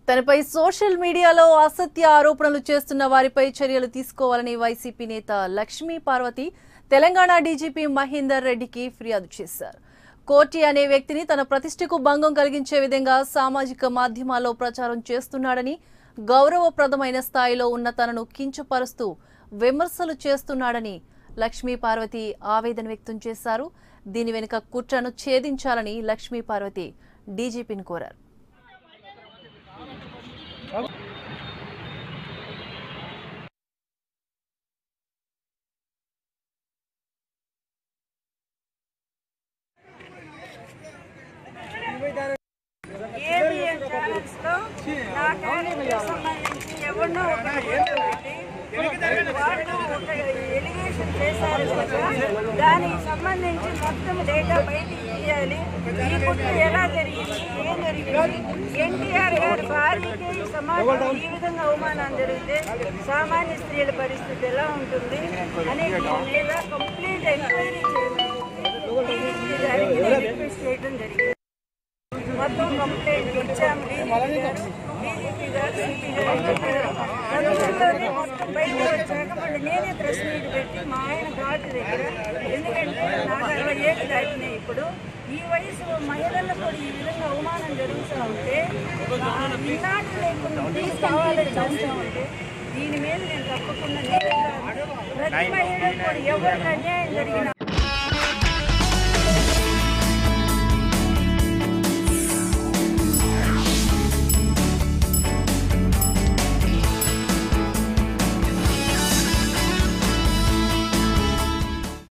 తనపై సోషల్ మీడియాలో అసత్య ఆరోపణలు చేస్తున్న వారిపై చర్యలు తీసుకోవాలని వైసీపీ నేత లక్ష్మీ పార్వతి తెలంగాణ డీజీపీ మహేందర్ రెడ్డికి ఫిర్యాదు చేశారు కోటి అనే వ్యక్తిని తన ప్రతిష్టకు భంగం కలిగించే విధంగా సామాజిక మాధ్యమాల్లో ప్రచారం చేస్తున్నాడని గౌరవప్రదమైన స్థాయిలో ఉన్న తనను కించపరుస్తూ విమర్శలు చేస్తున్నాడని లక్ష్మీ పార్వతి ఆవేదన వ్యక్తం చేశారు దీని వెనుక కుట్రను ఛేదించాలని లక్ష్మీ పార్వతి డీజీపీని కోరారు ఏబిఎన్ ఛానల్స్ లో నా క్యారెక్టర్ సంబంధించి ఎవరినో ఒక పెట్టి వాళ్ళు ఒక ఎలిగేషన్ చేశారు కనుక దానికి సంబంధించి మొత్తం డేటా బయటికి తీయాలి ఈ పుట్టు ఎలా జరిగింది ఏం జరిగింది ఎన్టీఆర్ గారి భార్యకి ఈ సమాజంలో ఈ విధంగా అవమానం జరిగితే సామాన్య స్త్రీల పరిస్థితి ఎలా ఉంటుంది అనే దీని మీద కంప్లీట్ ఎంక్వైరీ చేయమని రిక్వెస్ట్ చేయడం జరిగింది మొత్తం కంప్లైంట్ ఇచ్చాము డీజీపీ గారు సిపి గారు చెప్పారు అందులోనే మొత్తం బయట వచ్చాక మళ్ళీ నేనే ప్రెస్ మీట్ పెట్టి మా ఆయన ఘాటు దగ్గర ఎందుకంటే నాకు అరవై ఏళ్ళు దాటినాయి ఇప్పుడు ఈ వయసు మహిళలకు కూడా ఈ విధంగా అవమానం జరుగుతూ ఉంటే ఈనాడు లేకుండా తీసుకోవాలని చూస్తూ ఉంటే దీని మీద నేను తప్పకుండా నేను ప్రతి మహిళకు కూడా ఎవరికి అన్యాయం జరిగిన